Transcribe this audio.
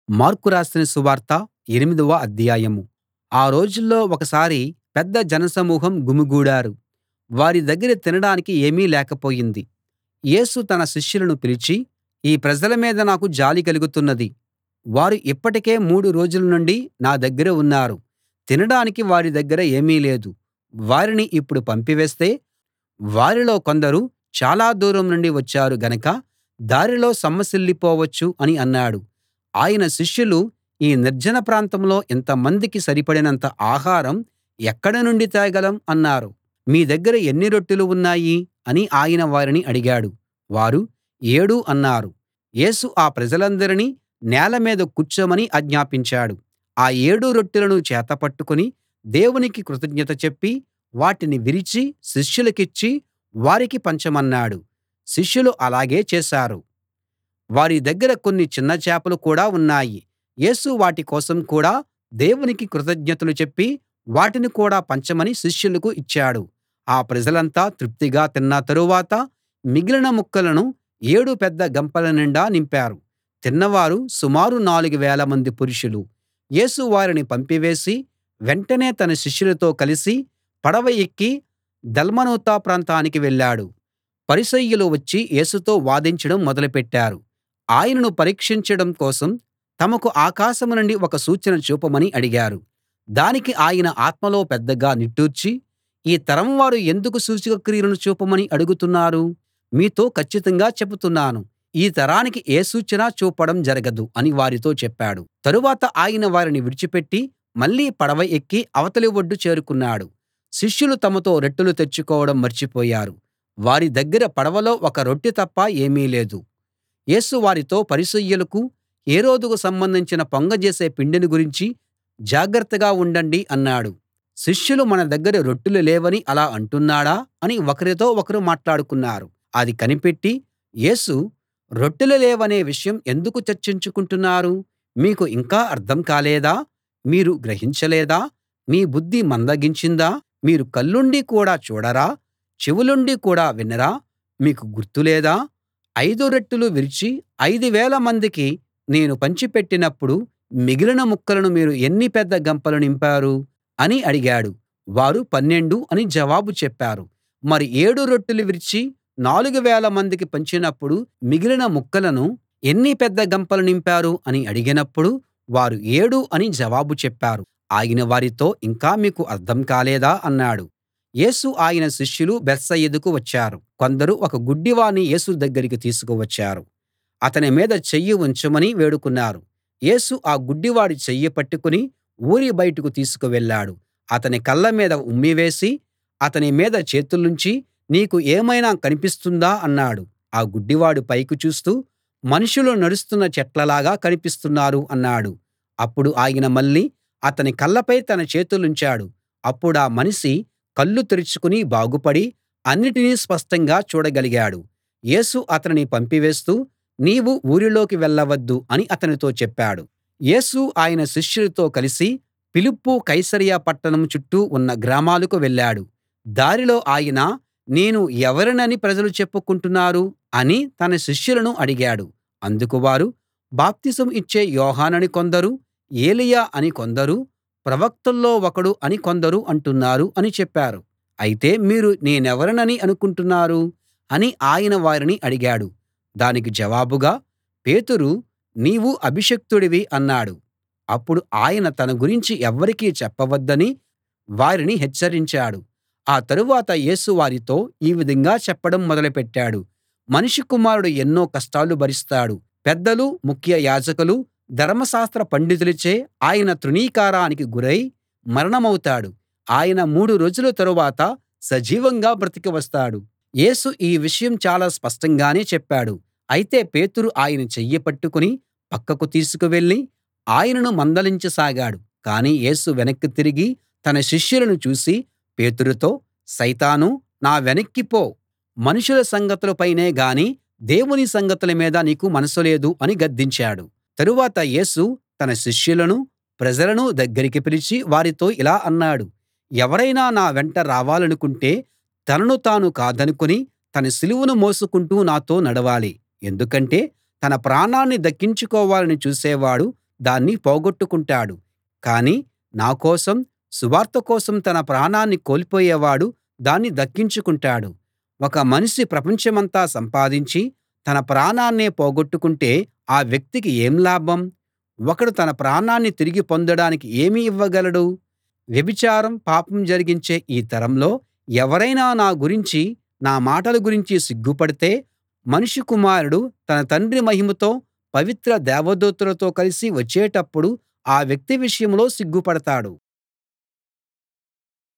mark రాసిన సువార్త ఎనిమిదవ అధ్యాయం ఆ రోజుల్లో ఒకసారి పెద్ద జనసమూహం గుమిగూడారు వారి దగ్గర తినడానికి ఏమీ లేకపోయింది యేసు తన శిష్యులను పిలిచి ఈ ప్రజల మీద నాకు జాలి కలుగుతున్నది వారు ఇప్పటికే మూడు రోజుల నుండి నా దగ్గర ఉన్నారు తినడానికి వారి దగ్గర ఏమీ లేదు వారిని ఇప్పుడు పంపివేస్తే వారిలో కొందరు చాలా దూరం నుండి వచ్చారు గనక దారిలో సొమ్మసిల్లిపోవచ్చు అని అన్నాడు ఆయన శిష్యులు ఈ నిర్జన ప్రాంతంలో ఇంతమందికి సరిపడినంత ఆహారం ఎక్కడ నుండి తేగలం అన్నారు మీ దగ్గర ఎన్ని రొట్టెలు ఉన్నాయి అని ఆయన వారిని అడిగాడు వారు ఏడు అన్నారు యేసు ఆ ప్రజలందరినీ నేల మీద కూర్చోమని ఆజ్ఞాపించాడు ఆ ఏడు రొట్టెలను చేత పట్టుకుని దేవునికి కృతజ్ఞత చెప్పి వాటిని విరిచి శిష్యులకిచ్చి వారికి పంచమన్నాడు శిష్యులు అలాగే చేశారు వారి దగ్గర కొన్ని చిన్న చేపలు కూడా ఉన్నాయి యేసు వాటి కోసం కూడా దేవునికి కృతజ్ఞతలు చెప్పి వాటిని కూడా పంచమని శిష్యులకు ఇచ్చాడు ఆ ప్రజలంతా తృప్తిగా తిన్న తరువాత మిగిలిన ముక్కలను ఏడు పెద్ద గంపల నిండా నింపారు తిన్నవారు సుమారు నాలుగు వేలమంది పురుషులు యేసు వారిని పంపివేసి వెంటనే తన శిష్యులతో కలిసి పడవ ఎక్కి దల్మనూత ప్రాంతానికి వెళ్ళాడు పరిసయ్యులు వచ్చి యేసుతో వాదించడం మొదలుపెట్టారు ఆయనను పరీక్షించడం కోసం తమకు ఆకాశం నుండి ఒక సూచన చూపమని అడిగారు దానికి ఆయన ఆత్మలో పెద్దగా నిట్టూర్చి ఈ తరం వారు ఎందుకు సూచక క్రియలను చూపమని అడుగుతున్నారు మీతో కచ్చితంగా చెబుతున్నాను ఈ తరానికి ఏ సూచనా చూపడం జరగదు అని వారితో చెప్పాడు తరువాత ఆయన వారిని విడిచిపెట్టి మళ్ళీ పడవ ఎక్కి అవతలి ఒడ్డు చేరుకున్నాడు శిష్యులు తమతో రొట్టెలు తెచ్చుకోవడం మర్చిపోయారు వారి దగ్గర పడవలో ఒక రొట్టె తప్ప ఏమీ లేదు యేసు వారితో పరిసయ్యులకు హేరోదుకు సంబంధించిన పొంగజేసే పిండిని గురించి జాగ్రత్తగా ఉండండి అన్నాడు శిష్యులు మన దగ్గర రొట్టెలు లేవని అలా అంటున్నాడా అని ఒకరితో ఒకరు మాట్లాడుకున్నారు అది కనిపెట్టి యేసు రొట్టెలు లేవనే విషయం ఎందుకు చర్చించుకుంటున్నారు మీకు ఇంకా అర్థం కాలేదా మీరు గ్రహించలేదా మీ బుద్ధి మందగించిందా మీరు కళ్ళుండి కూడా చూడరా చెవులుండి కూడా వినరా మీకు గుర్తు లేదా ఐదు రొట్టెలు విరిచి ఐదు వేల మందికి నేను పంచిపెట్టినప్పుడు మిగిలిన ముక్కలను మీరు ఎన్ని పెద్ద గంపలు నింపారు అని అడిగాడు వారు పన్నెండు అని జవాబు చెప్పారు మరి ఏడు రొట్టెలు విరిచి నాలుగు వేల మందికి పంచినప్పుడు మిగిలిన ముక్కలను ఎన్ని పెద్ద గంపలు నింపారు అని అడిగినప్పుడు వారు ఏడు అని జవాబు చెప్పారు ఆయన వారితో ఇంకా మీకు అర్థం కాలేదా అన్నాడు యేసు ఆయన శిష్యులు బేత్సయిదాకు వచ్చారు కొందరు ఒక గుడ్డివాణ్ణి యేసు దగ్గరికి తీసుకువచ్చారు అతని మీద చెయ్యి ఉంచమని వేడుకున్నారు యేసు ఆ గుడ్డివాడి చెయ్యి పట్టుకుని ఊరి బయటకు తీసుకు వెళ్ళాడు అతని కళ్ళ మీద ఉమ్మివేసి అతని మీద చేతులుంచి నీకు ఏమైనా కనిపిస్తుందా అన్నాడు ఆ గుడ్డివాడు పైకి చూస్తూ మనుషులు నడుస్తున్న చెట్లలాగా కనిపిస్తున్నారు అన్నాడు అప్పుడు ఆయన మళ్ళీ అతని కళ్ళపై తన చేతులుంచాడు అప్పుడా మనిషి కళ్ళు తెరుచుకుని బాగుపడి అన్నిటినీ స్పష్టంగా చూడగలిగాడు యేసు అతనిని పంపివేస్తూ నీవు ఊరిలోకి వెళ్ళవద్దు అని అతనితో చెప్పాడు యేసు ఆయన శిష్యులతో కలిసి ఫిలిప్పు కైసరయ పట్టణం చుట్టూ ఉన్న గ్రామాలకు వెళ్ళాడు దారిలో ఆయన నేను ఎవరినని ప్రజలు చెప్పుకుంటున్నారు అని తన శిష్యులను అడిగాడు అందుకు వారు బాప్తిసం ఇచ్చే యోహానని కొందరు ఏలీయా అని కొందరు ప్రవక్తల్లో ఒకడు అని కొందరు అంటున్నారు అని చెప్పారు అయితే మీరు నేనెవరినని అనుకుంటున్నారు అని ఆయన వారిని అడిగాడు దానికి జవాబుగా పేతురు నీవు అభిషిక్తుడివి అన్నాడు అప్పుడు ఆయన తన గురించి ఎవ్వరికీ చెప్పవద్దని వారిని హెచ్చరించాడు ఆ తరువాత యేసు వారితో ఈ విధంగా చెప్పడం మొదలుపెట్టాడు మనుష్య కుమారుడు ఎన్నో కష్టాలు భరిస్తాడు పెద్దలు ముఖ్య యాజకులు ధర్మశాస్త్ర పండితులచే ఆయన తృణీకారానికి గురై మరణమౌతాడు ఆయన మూడు రోజుల తరువాత సజీవంగా బ్రతికి వస్తాడు యేసు ఈ విషయం చాలా స్పష్టంగానే చెప్పాడు అయితే పేతురు ఆయన చెయ్యి పట్టుకుని పక్కకు తీసుకు వెళ్ళి ఆయనను మందలించసాగాడు కానీ యేసు వెనక్కి తిరిగి తన శిష్యులను చూసి పేతురుతో సైతానూ నా వెనక్కి పో మనుషుల సంగతుల పైనే గాని దేవుని సంగతుల మీద నీకు మనసు లేదు అని గద్దించాడు తరువాత యేసు తన శిష్యులను ప్రజలను దగ్గరికి పిలిచి వారితో ఇలా అన్నాడు ఎవరైనా నా వెంట రావాలనుకుంటే తనను తాను కాదనుకుని తన సిలువను మోసుకుంటూ నాతో నడవాలి ఎందుకంటే తన ప్రాణాన్ని దక్కించుకోవాలని చూసేవాడు దాన్ని పోగొట్టుకుంటాడు కానీ నా కోసం సువార్త కోసం తన ప్రాణాన్ని కోల్పోయేవాడు దాన్ని దక్కించుకుంటాడు ఒక మనిషి ప్రపంచమంతా సంపాదించి తన ప్రాణాన్నే పోగొట్టుకుంటే ఆ వ్యక్తికి ఏం లాభం ఒకడు తన ప్రాణాన్ని తిరిగి పొందడానికి ఏమి ఇవ్వగలడు వ్యభిచారం పాపం జరిగించే ఈ తరంలో ఎవరైనా నా గురించి నా మాటల గురించి సిగ్గుపడితే మనుష్య కుమారుడు తన తండ్రి మహిమతో పవిత్ర దేవదూతలతో కలిసి వచ్చేటప్పుడు ఆ వ్యక్తి విషయంలో సిగ్గుపడతాడు